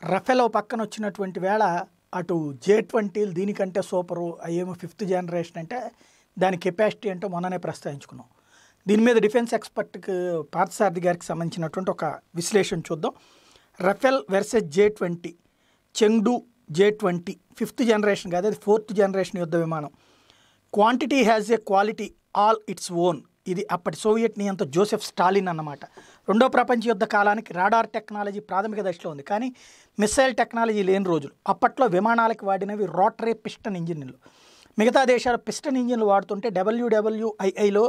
Ruffalo పక్కన వచ్చినటువంటి వేళ అటు జే ట్వంటీలు దీనికంటే సూపరు అయ్యేమో ఫిఫ్త్ జనరేషన్ అంటే దాని కెపాసిటీ అంటే మొన్ననే ప్రస్తావించుకున్నాం దీని మీద డిఫెన్స్ ఎక్స్పర్ట్కి పార్థసారథి గారికి సంబంధించినటువంటి ఒక విశ్లేషణ చూద్దాం Rafale versus J twenty Chengdu J twenty fifth generation కాదు అది ఫోర్త్ జనరేషన్ యుద్ధ విమానం quantity has a quality all its own ఇది అప్పటి సోవియట్ నియంత జోసెఫ్ స్టాలిన్ అన్నమాట రెండో ప్రపంచ యుద్ధ కాలానికి రాడార్ టెక్నాలజీ ప్రాథమిక దశలో ఉంది కానీ మిసైల్ టెక్నాలజీ లేని రోజులు అప్పట్లో విమానాలకు వాడినవి రోటరీ పిస్టన్ ఇంజిన్లు మిగతా దేశాలు పిస్టన్ ఇంజిన్లు వాడుతుంటే డబ్ల్యూడబ్ల్యూఐఐలో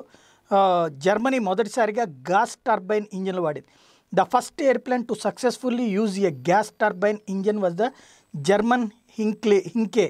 జర్మనీ మొదటిసారిగా గ్యాస్ టర్బైన్ ఇంజిన్లు వాడింది the first airplane to successfully use a gas turbine engine was the German Heinkel Heinkel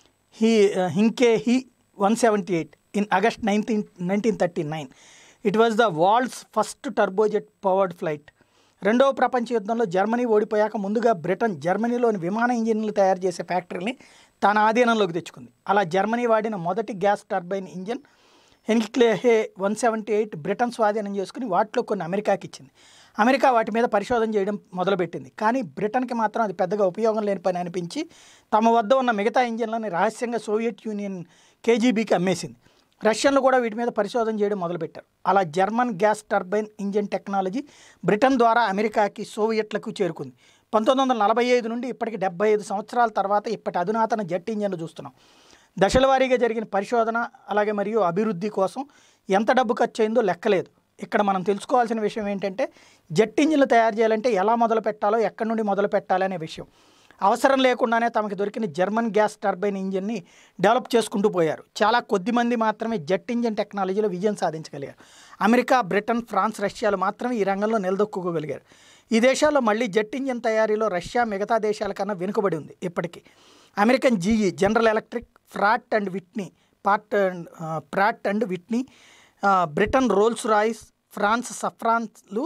He Heinkel He one seventy eight in August nineteen nineteen thirty nine it was the world's first turbojet powered flight రెండవ ప్రపంచ యుద్ధంలో Germany ఓడిపోయాక ముందుగా Britain జర్మనీలోని విమాన ఇంజిన్లు తయారు చేసే ఫ్యాక్టరీని తన ఆధీనంలోకి తెచ్చుకుంది అలా జర్మనీ వాడిన మొదటి gas turbine engine Heinkel He one seventy eight Britain స్వాధీనం చేసుకుని వాటిలో కొన్ని అమెరికాకి ఇచ్చింది అమెరికా వాటి మీద పరిశోధన చేయడం మొదలుపెట్టింది కానీ బ్రిటన్కి మాత్రం అది పెద్దగా ఉపయోగం లేని పని అనిపించి తమ వద్ద ఉన్న మిగతా ఇంజిన్లని రహస్యంగా సోవియట్ యూనియన్ కేజీబీకి అమ్మేసింది రష్యన్లు కూడా వీటి మీద పరిశోధన చేయడం మొదలుపెట్టారు అలా German gas turbine engine technology Britain ద్వారా అమెరికాకి సోవియట్లకు చేరుకుంది పంతొమ్మిది వందల నలభై ఐదు నుండి ఇప్పటికి డెబ్బై ఐదు సంవత్సరాల తర్వాత ఇప్పటి అధునాతన జెట్ ఇంజన్లు చూస్తున్నాం దశల వారీగా జరిగిన పరిశోధన అలాగే మరియు అభివృద్ధి కోసం ఎంత డబ్బు ఖర్చు అయిందో లెక్కలేదు ఇక్కడ మనం తెలుసుకోవాల్సిన విషయం ఏంటంటే జెట్ ఇంజిన్లు తయారు చేయాలంటే ఎలా మొదలు పెట్టాలో ఎక్కడి నుండి మొదలు పెట్టాలి అనే విషయం అవసరం లేకుండానే తమకు దొరికిన జర్మన్ గ్యాస్ టర్బైన్ ఇంజిన్ని డెవలప్ చేసుకుంటూ పోయారు చాలా కొద్ది మంది మాత్రమే జెట్ ఇంజిన్ టెక్నాలజీలో విజయం సాధించగలిగారు అమెరికా బ్రిటన్ ఫ్రాన్స్ రష్యాలు మాత్రమే ఈ రంగంలో నిలదొక్కుకోగలిగారు ఈ దేశాల్లో మళ్ళీ జెట్ ఇంజిన్ తయారీలో రష్యా మిగతా దేశాల కన్నా వెనుకబడి ఉంది ఇప్పటికీ American GE General Electric Pratt and Whitney Pratt and Pratt and Whitney Britain Rolls Royce France సఫ్రాన్లు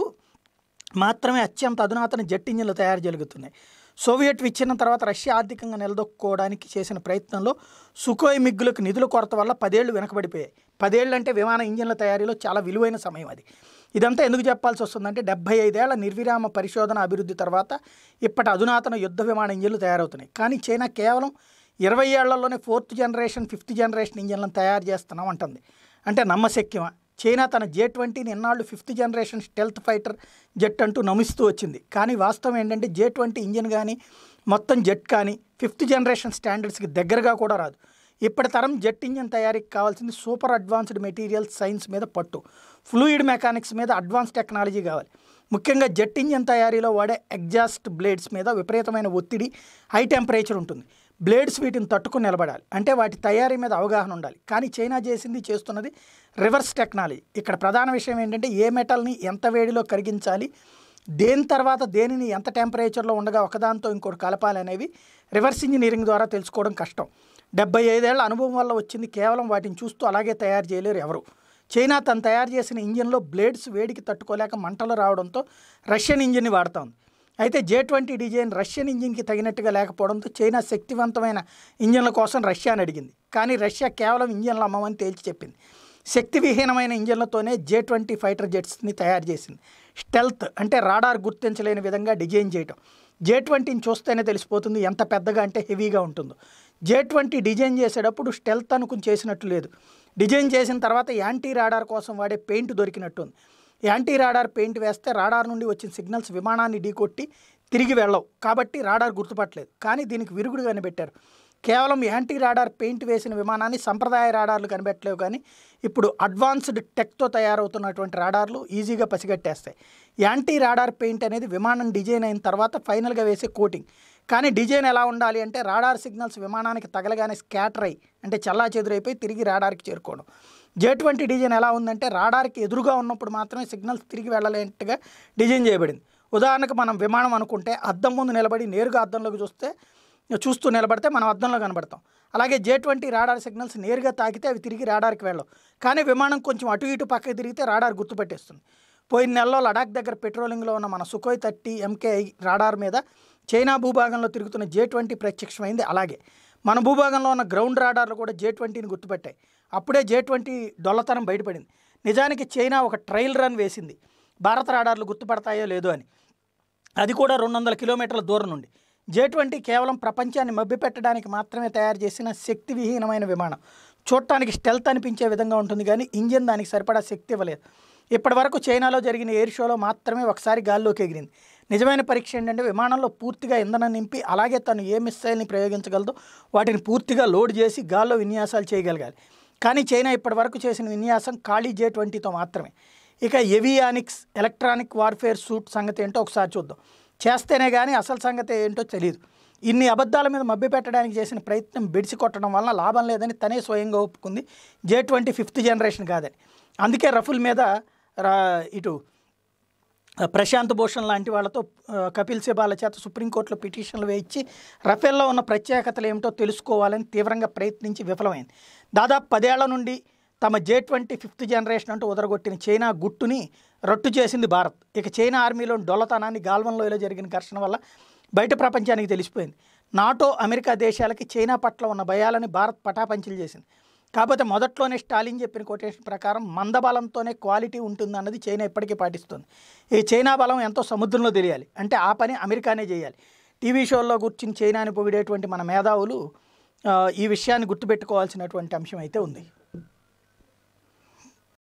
మాత్రమే అత్యంత అధునాతన జెట్ ఇంజిన్లు తయారు జరుగుతున్నాయి సోవియట్ విచ్ఛిన్నం తర్వాత రష్యా ఆర్థికంగా నిలదొక్కుకోవడానికి చేసిన ప్రయత్నంలో సుకోయ్ మిగ్గులకు నిధుల కొరత వల్ల పదేళ్లు వెనకబడిపోయాయి పదేళ్ళు అంటే విమాన ఇంజిన్ల తయారీలో చాలా విలువైన సమయం అది ఇదంతా ఎందుకు చెప్పాల్సి వస్తుందంటే డెబ్బై ఐదేళ్ల నిర్విరామ పరిశోధన అభివృద్ధి తర్వాత ఇప్పటి అధునాతన యుద్ధ విమాన ఇంజిన్లు తయారవుతున్నాయి కానీ చైనా కేవలం ఇరవై ఏళ్లలోనే ఫోర్త్ జనరేషన్ ఫిఫ్త్ జనరేషన్ ఇంజిన్లను తయారు చేస్తున్నాం అంటుంది అంటే నమ్మశక్యమా చైనా తన జే ట్వంటీని ఎన్నాళ్ళు fifth generation stealth fighter jet అంటూ నమిస్తూ వచ్చింది కానీ వాస్తవం ఏంటంటే జే ట్వంటీ ఇంజిన్ కానీ మొత్తం జెట్ కానీ ఫిఫ్త్ జనరేషన్ స్టాండర్డ్స్కి దగ్గరగా కూడా రాదు ఇప్పటి తరం జెట్ ఇంజిన్ తయారీకి కావాల్సింది సూపర్ అడ్వాన్స్డ్ మెటీరియల్ సైన్స్ మీద పట్టు ఫ్లూయిడ్ మెకానిక్స్ మీద అడ్వాన్స్ టెక్నాలజీ కావాలి ముఖ్యంగా జెట్ ఇంజిన్ తయారీలో వాడే ఎగ్జాస్ట్ బ్లేడ్స్ మీద విపరీతమైన ఒత్తిడి హై టెంపరేచర్ ఉంటుంది బ్లేడ్స్ వీటిని తట్టుకుని నిలబడాలి అంటే వాటి తయారీ మీద అవగాహన ఉండాలి కానీ చైనా చేసింది చేస్తున్నది రివర్స్ టెక్నాలజీ ఇక్కడ ప్రధాన విషయం ఏంటంటే ఏ మెటల్ని ఎంత వేడిలో కరిగించాలి దేని తర్వాత దేనిని ఎంత టెంపరేచర్లో ఉండగా ఒకదాంతో ఇంకోటి కలపాలి అనేవి రివర్స్ ఇంజనీరింగ్ ద్వారా తెలుసుకోవడం కష్టం డెబ్బై ఐదేళ్ల అనుభవం వల్ల వచ్చింది కేవలం వాటిని చూస్తూ అలాగే తయారు చేయలేరు ఎవరు చైనా తను తయారు చేసిన ఇంజిన్లో బ్లేడ్స్ వేడికి తట్టుకోలేక మంటలు రావడంతో రష్యన్ ఇంజిన్ని వాడుతోంది అయితే జే ట్వంటీ డిజైన్ రష్యన్ ఇంజిన్కి తగినట్టుగా లేకపోవడంతో చైనా శక్తివంతమైన ఇంజిన్ల కోసం రష్యాని అడిగింది కానీ రష్యా కేవలం ఇంజిన్లు అమ్మమని తేల్చి చెప్పింది శక్తి విహీనమైన ఇంజిన్లతోనే జే ట్వంటీ ఫైటర్ జెట్స్ని తయారు చేసింది స్టెల్త్ అంటే రాడార్ గుర్తించలేని విధంగా డిజైన్ చేయటం జే ట్వంటీని చూస్తేనే తెలిసిపోతుంది ఎంత పెద్దగా అంటే హెవీగా ఉంటుందో జే ట్వంటీ డిజైన్ చేసేటప్పుడు స్టెల్త్ అనుకుని చేసినట్టు లేదు డిజైన్ చేసిన తర్వాత యాంటీ రాడార్ కోసం వాడే పెయింట్ దొరికినట్టుంది యాంటీ రాడార్ పెయింట్ వేస్తే రాడార్ నుండి వచ్చిన సిగ్నల్స్ విమానాన్ని ఢీకొట్టి తిరిగి వెళ్ళవు కాబట్టి రాడార్ గుర్తుపట్టలేదు కానీ దీనికి విరుగుడు కనిపెట్టారు కేవలం యాంటీ రాడార్ పెయింట్ వేసిన విమానాన్ని సంప్రదాయ రాడార్లు కనిపెట్టలేవు కానీ ఇప్పుడు అడ్వాన్స్డ్ టెక్తో తయారవుతున్నటువంటి రాడార్లు ఈజీగా పసిగట్టేస్తాయి యాంటీ రాడార్ పెయింట్ అనేది విమానం డిజైన్ అయిన తర్వాత ఫైనల్గా వేసే కోటింగ్ కానీ డిజైన్ ఎలా ఉండాలి అంటే రాడార్ సిగ్నల్స్ విమానానికి తగలగానే స్కాటర్ అయ్యి అంటే చల్లా చెదురైపోయి తిరిగి రాడార్కి చేరుకోవడం జే ట్వంటీ డిజైన్ ఎలా ఉందంటే రాడార్కి ఎదురుగా ఉన్నప్పుడు మాత్రమే సిగ్నల్స్ తిరిగి వెళ్ళలేనట్టుగా డిజైన్ చేయబడింది ఉదాహరణకు మనం విమానం అనుకుంటే అద్దం ముందు నిలబడి నేరుగా అద్దంలోకి చూస్తే చూస్తూ నిలబడితే మనం అద్దంలో కనబడతాం అలాగే జే ట్వంటీ రాడార్ సిగ్నల్స్ నేరుగా తాకితే అవి తిరిగి రాడార్కి వెళ్ళవు కానీ విమానం కొంచెం అటు ఇటు పక్కకి తిరిగితే రాడార్ గుర్తుపెట్టేస్తుంది పోయిన నెలలో లడాక్ దగ్గర పెట్రోలింగ్లో ఉన్న మన సుకోయ్ థర్టీ ఎంకేఐ రాడార్ మీద చైనా భూభాగంలో తిరుగుతున్న జే ట్వంటీ ప్రత్యక్షమైంది అలాగే మన భూభాగంలో ఉన్న గ్రౌండ్ రాడార్లు కూడా జే ట్వంటీని గుర్తుపెట్టాయి అప్పుడే జే ట్వంటీ డొల్లతనం బయటపడింది నిజానికి చైనా ఒక ట్రయల్ రన్ వేసింది భారత రాడార్లు గుర్తుపడతాయో లేదో అని అది కూడా రెండు వందల కిలోమీటర్ల దూరం నుండి జే ట్వంటీ కేవలం ప్రపంచాన్ని మభ్యపెట్టడానికి మాత్రమే తయారు చేసిన శక్తి విహీనమైన విమానం చూడటానికి స్టెల్త్ అనిపించే విధంగా ఉంటుంది కానీ ఇంజిన్ దానికి సరిపడా శక్తి ఇవ్వలేదు ఇప్పటి వరకు చైనాలో జరిగిన ఎయిర్ షోలో మాత్రమే ఒకసారి గాల్లోకి ఎగిరింది నిజమైన పరీక్ష ఏంటంటే విమానంలో పూర్తిగా ఇంధనం నింపి అలాగే తను ఏ మిస్సైల్ని ప్రయోగించగలదో వాటిని పూర్తిగా లోడ్ చేసి గాల్లో విన్యాసాలు చేయగలగాలి కానీ చైనా ఇప్పటి వరకు చేసిన విన్యాసం ఖాళీ జే ట్వంటీతో మాత్రమే ఇక ఎవియానిక్స్ ఎలక్ట్రానిక్ వార్ఫేర్ సూట్ సంగతి ఏంటో ఒకసారి చూద్దాం చేస్తేనే కానీ అసలు సంగతి ఏంటో తెలియదు ఇన్ని అబద్ధాల మీద మభ్యపెట్టడానికి చేసిన ప్రయత్నం బెడిసి కొట్టడం వలన లాభం లేదని తనే స్వయంగా ఒప్పుకుంది జే ట్వంటీ ఫిఫ్త్ జనరేషన్ కాదని అందుకే రఫుల్ మీద రా ఇటు ఆ, ప్రశాంత్ భూషణ్ లాంటి వాళ్ళతో ఆ, కపిల్ సిబాల చేత సుప్రీంకోర్టులో పిటిషన్లు వేయించి రఫేల్లో ఉన్న ప్రత్యేకతలు ఏమిటో తెలుసుకోవాలని తీవ్రంగా ప్రయత్నించి విఫలమైంది దాదాపు పదేళ్ల నుండి తమ జే ట్వంటీ ఫిఫ్త్ జనరేషన్ అంటూ ఉదరగొట్టిన చైనా గుట్టుని రట్టు చేసింది భారత్ ఇక చైనా ఆర్మీలోని డొల్లతనాన్ని గాల్వన్లోయలో జరిగిన ఘర్షణ వల్ల బయట ప్రపంచానికి తెలిసిపోయింది నాటో అమెరికా దేశాలకి చైనా పట్ల ఉన్న భయాలని భారత్ పటాపంచలు చేసింది కాకపోతే మొదట్లోనే స్టాలిన్ చెప్పిన కొటేషన్ ప్రకారం మందబలంతోనే క్వాలిటీ ఉంటుందన్నది చైనా ఇప్పటికీ పాటిస్తుంది ఈ చైనా బలం ఎంతో సముద్రంలో తెలియాలి అంటే ఆ పని అమెరికానే చేయాలి టీవీ షోల్లో కూర్చుని చైనాని పొగిడేటువంటి మన మేధావులు ఆ, ఈ విషయాన్ని గుర్తుపెట్టుకోవాల్సినటువంటి అంశం అయితే ఉంది